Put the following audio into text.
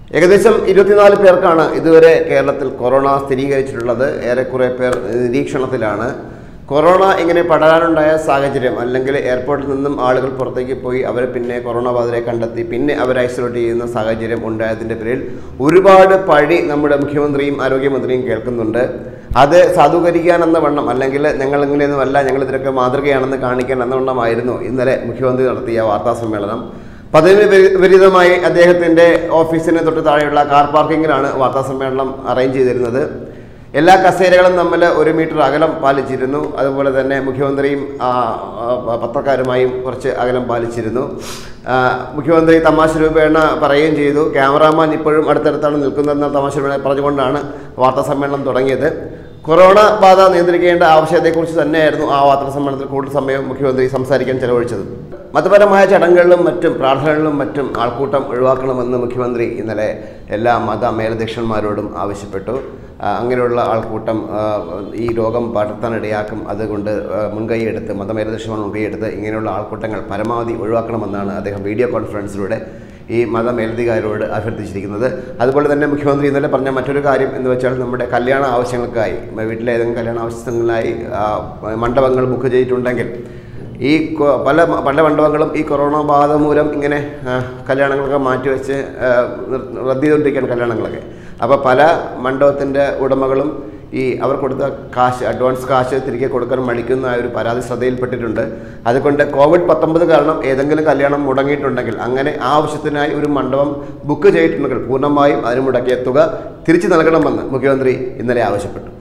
ഏകദേശം ഇരുപത്തിനാല് പേർക്കാണ് ഇതുവരെ കേരളത്തിൽ കൊറോണ സ്ഥിരീകരിച്ചിട്ടുള്ളത് ഏറെക്കുറെ പേർ നിരീക്ഷണത്തിലാണ് കൊറോണ ഇങ്ങനെ പടരാനുണ്ടായ സാഹചര്യം അല്ലെങ്കിൽ എയർപോർട്ടിൽ നിന്നും ആളുകൾ പുറത്തേക്ക് പോയി അവരെ പിന്നെ കൊറോണ ബാധിതരെ കണ്ടെത്തി പിന്നെ അവരെ ഐസൊലേറ്റ് ചെയ്യുന്ന സാഹചര്യം ഉണ്ടായതിൻ്റെ പേരിൽ ഒരുപാട് പഴി നമ്മുടെ മുഖ്യമന്ത്രിയും ആരോഗ്യമന്ത്രിയും കേൾക്കുന്നുണ്ട് അത് സാധൂകരിക്കാൻ എന്ന വണ്ണം അല്ലെങ്കിൽ ഞങ്ങൾ ഇങ്ങനെയൊന്നുമല്ല ഞങ്ങൾ ഇതിനൊക്കെ മാതൃകയാണെന്ന് കാണിക്കാൻ എന്ന വണ്ണമായിരുന്നു ഇന്നലെ മുഖ്യമന്ത്രി നടത്തിയ വാർത്താ സമ്മേളനം പതിവിന് വിപരീ- വിപരീതമായി അദ്ദേഹത്തിൻ്റെ ഓഫീസിന് തൊട്ട് താഴെയുള്ള കാർ പാർക്കിങ്ങിലാണ് വാർത്താ സമ്മേളനം അറേഞ്ച് ചെയ്തിരുന്നത് എല്ലാ കസേരകളും തമ്മിൽ ഒരു മീറ്റർ അകലം പാലിച്ചിരുന്നു അതുപോലെ തന്നെ മുഖ്യമന്ത്രിയും ആ, ആ, പത്രക്കാരുമായും കുറച്ച് അകലം പാലിച്ചിരുന്നു ആ, മുഖ്യമന്ത്രി തമാശ രൂപേണ പറയുകയും ചെയ്തു ക്യാമറാമാൻ ഇപ്പോഴും അടുത്തടുത്താണ് നിൽക്കുന്നതെന്ന തമാശ രൂപേണ പറഞ്ഞുകൊണ്ടാണ് വാർത്താ സമ്മേളനം തുടങ്ങിയത് കൊറോണ ബാധ നിയന്ത്രിക്കേണ്ട ആവശ്യകതയെക്കുറിച്ച് തന്നെയായിരുന്നു ആ വാർത്താ സമ്മേളനത്തിൽ കൂടുതൽ സമയം മുഖ്യമന്ത്രി സംസാരിക്കാൻ ചെലവഴിച്ചത് മതപരമായ ചടങ്ങുകളിലും മറ്റും പ്രാർത്ഥനകളിലും മറ്റും ആൾക്കൂട്ടം ഒഴിവാക്കണമെന്ന് മുഖ്യമന്ത്രി ഇന്നലെ എല്ലാ മത മേലധ്യക്ഷന്മാരോടും ആവശ്യപ്പെട്ടു ആ, അങ്ങനെയുള്ള ആൾക്കൂട്ടം ആ, ഈ രോഗം പടർത്താനിടയാക്കും അതുകൊണ്ട് ആ, മുൻകൈയെടുത്ത് മതമേലധ്യക്ഷന്മാർ മുൻകൈയെടുത്ത് ഇങ്ങനെയുള്ള ആൾക്കൂട്ടങ്ങൾ പരമാവധി ഒഴിവാക്കണമെന്നാണ് അദ്ദേഹം വീഡിയോ കോൺഫറൻസിലൂടെ ഈ മതമേലധികാരോട് അഭ്യർത്ഥിച്ചിരിക്കുന്നത് അതുപോലെ തന്നെ മുഖ്യമന്ത്രി ഇന്നലെ പറഞ്ഞ മറ്റൊരു കാര്യം എന്ന് വെച്ചാൽ നമ്മുടെ കല്യാണ ആവശ്യങ്ങൾക്കായി വീട്ടിലെ ഏതെങ്കിലും കല്യാണ ആവശ്യങ്ങളിലായി ആ, മണ്ഡപങ്ങൾ ബുക്ക് ചെയ്തിട്ടുണ്ടെങ്കിൽ ഈ കൊ- പല മ- പല മണ്ഡപങ്ങളും ഈ കൊറോണ ബാധ മൂലം ഇങ്ങനെ ആ, കല്യാണങ്ങളൊക്കെ മാറ്റിവെച്ച് ആ, നിർ- റദ്ദ് ചെയ്തുകൊണ്ടിരിക്കുകയാണ് കല്യാണങ്ങളൊക്കെ അപ്പോൾ പല മണ്ഡപത്തിൻ്റെ ഉടമകളും ഈ അവർ കൊടുത്ത കാശ് അഡ്വാൻസ് കാശ് തിരികെ കൊടുക്കാൻ മടിക്കുന്ന ആ ഒരു പരാതി ശ്രദ്ധയിൽപ്പെട്ടിട്ടുണ്ട് അതുകൊണ്ട് കോവിഡ് പത്തൊമ്പത് കാരണം ഏതെങ്കിലും കല്യാണം മുടങ്ങിയിട്ടുണ്ടെങ്കിൽ അങ്ങനെ ആ ആവശ്യത്തിനായി ഒരു മണ്ഡപം ബുക്ക് ചെയ്തിട്ടുണ്ടെങ്കിൽ പൂർണ്ണമായും അതിന് മുടക്കിയ തുക തിരിച്ചു നൽകണമെന്ന് മുഖ്യമന്ത്രി ഇന്നലെ ആവശ്യപ്പെട്ടു